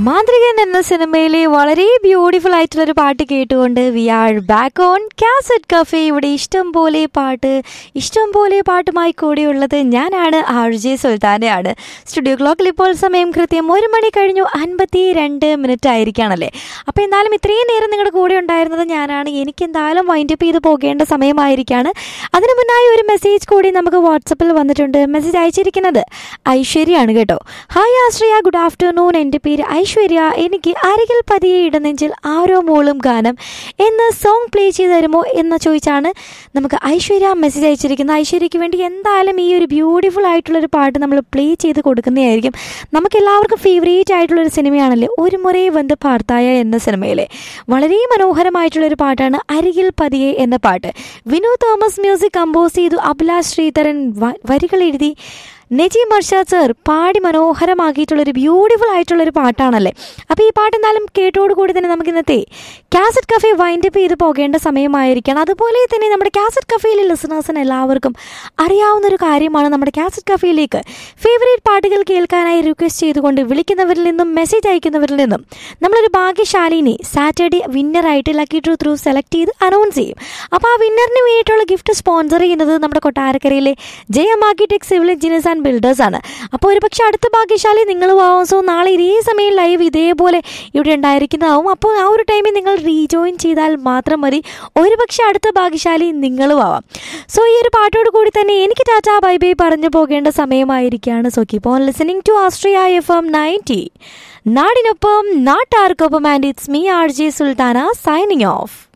മാന്ത്രികൻ എന്ന സിനിമയിലെ വളരെ ബ്യൂട്ടിഫുൾ ആയിട്ടുള്ള ഒരു പാട്ട് കേട്ടുകൊണ്ട് we are back on cassette cafe ഇവിടെ ഇഷ്ടം പോലെ പാട്ട് ഇഷ്ടം പോലെ പാട്ടുമായി കൂടിയുള്ളത് ഞാനാണ് ആർ ജെ സുൽത്താനയാണ് സ്റ്റുഡിയോ ക്ലോക്കിൽ ഇപ്പോൾ സമയം കൃത്യം ഒരു മണി കഴിഞ്ഞു അൻപത്തി രണ്ട് മിനിറ്റ് ആയിരിക്കുകയാണല്ലേ അപ്പോൾ എന്നാലും ഇത്രയും നേരം നിങ്ങളുടെ കൂടെ ഉണ്ടായിരുന്നത് ഞാനാണ് എനിക്ക് എന്തായാലും വൈൻഡപ്പ് ചെയ്ത് പോകേണ്ട സമയമായിരിക്കുകയാണ് അതിനു മുന്നായി ഒരു മെസ്സേജ് കൂടി നമുക്ക് വാട്സപ്പിൽ വന്നിട്ടുണ്ട് മെസ്സേജ് അയച്ചിരിക്കുന്നത് ഐശ്വര്യയാണ് കേട്ടോ ഹായ് ആശ്രയ ഗുഡ് ആഫ്റ്റർനൂൺ എൻ്റെ പേര് ഐശ്വര്യ എനിക്ക് അരികിൽ പതിയെ ഇടനെഞ്ചിൽ ആരോ മോളും ഗാനം എന്ന സോങ് പ്ലേ ചെയ്ത് തരുമോ എന്ന് ചോദിച്ചാണ് നമുക്ക് ഐശ്വര്യ മെസ്സേജ് അയച്ചിരിക്കുന്നത് ഐശ്വര്യയ്ക്ക് വേണ്ടി എന്തായാലും ഈ ഒരു ബ്യൂട്ടിഫുൾ ആയിട്ടുള്ളൊരു പാട്ട് നമ്മൾ പ്ലേ ചെയ്ത് കൊടുക്കുന്നതായിരിക്കും നമുക്ക് എല്ലാവർക്കും ഫേവറേറ്റ് ആയിട്ടുള്ളൊരു സിനിമയാണല്ലേ ഒരു മുറേ വന്ന് പാർത്തായ എന്ന സിനിമയിലെ വളരെ മനോഹരമായിട്ടുള്ളൊരു പാട്ടാണ് അരികിൽ പതിയെ എന്ന പാട്ട് വിനു തോമസ് മ്യൂസിക് കമ്പോസ് ചെയ്തു അഭിലാഷ് ശ്രീധരൻ വ- വരികൾ എഴുതി നജീം അർഷാദ് സർ പാടി മനോഹരമാക്കിയിട്ടുള്ളൊരു ബ്യൂട്ടിഫുൾ ആയിട്ടുള്ളൊരു പാട്ടാണല്ലേ അപ്പോൾ ഈ പാട്ട് എന്നാലും കേട്ടോടുകൂടി തന്നെ നമുക്ക് ഇന്നത്തെ കാസറ്റ് കഫേ വൈൻഡപ്പ് ചെയ്ത് പോകേണ്ട സമയമായിരിക്കണം അതുപോലെ തന്നെ നമ്മുടെ കാസറ്റ് കഫേയിലെ ലിസണേഴ്സിന് എല്ലാവർക്കും അറിയാവുന്ന ഒരു കാര്യമാണ് നമ്മുടെ കാസറ്റ് കഫേയിലേക്ക് ഫേവറേറ്റ് പാട്ടുകൾ കേൾക്കാനായി റിക്വസ്റ്റ് ചെയ്തുകൊണ്ട് വിളിക്കുന്നവരിൽ നിന്നും മെസ്സേജ് അയക്കുന്നവരിൽ നിന്നും നമ്മളൊരു ഭാഗ്യശാലിനെ സാറ്റർഡേ വിന്നറായിട്ട് ലക്കി ഡ്രൂ ത്രൂ സെലക്ട് ചെയ്ത് അനൗൺസ് ചെയ്യും അപ്പോൾ ആ വിന്നറിന് വേണ്ടിയിട്ടുള്ള ഗിഫ്റ്റ് സ്പോൺസർ ചെയ്യുന്നത് നമ്മുടെ കൊട്ടാരക്കരയിലെ J M architect civil engineers and builders ആണ് അപ്പോൾ ഒരു പക്ഷേ അടുത്ത ഭാഗ്യശാലി നിങ്ങൾ ആവും സോ നാളെ ഇതേ സമയം ലൈവ് ഇതേപോലെ ഇവിടെ ഉണ്ടായിരിക്കുന്നതാവും അപ്പോൾ ആ ഒരു ടൈമിൽ നിങ്ങൾ റീജോയിൻ ചെയ്താൽ മാത്രം മതി ഒരു പക്ഷേ അടുത്ത ഭാഗ്യശാലി നിങ്ങളും ആവാം സോ ഈ ഒരു പാട്ടോട് കൂടി തന്നെ എനിക്ക് ടാറ്റാ ബൈ ബൈ പറഞ്ഞു പോകേണ്ട സമയമായിരിക്കുകയാണ് so keep on listening to Astria F M ninety നാടിനൊപ്പം നാട്ടാർക്കൊപ്പം and it's me R J Sultana signing of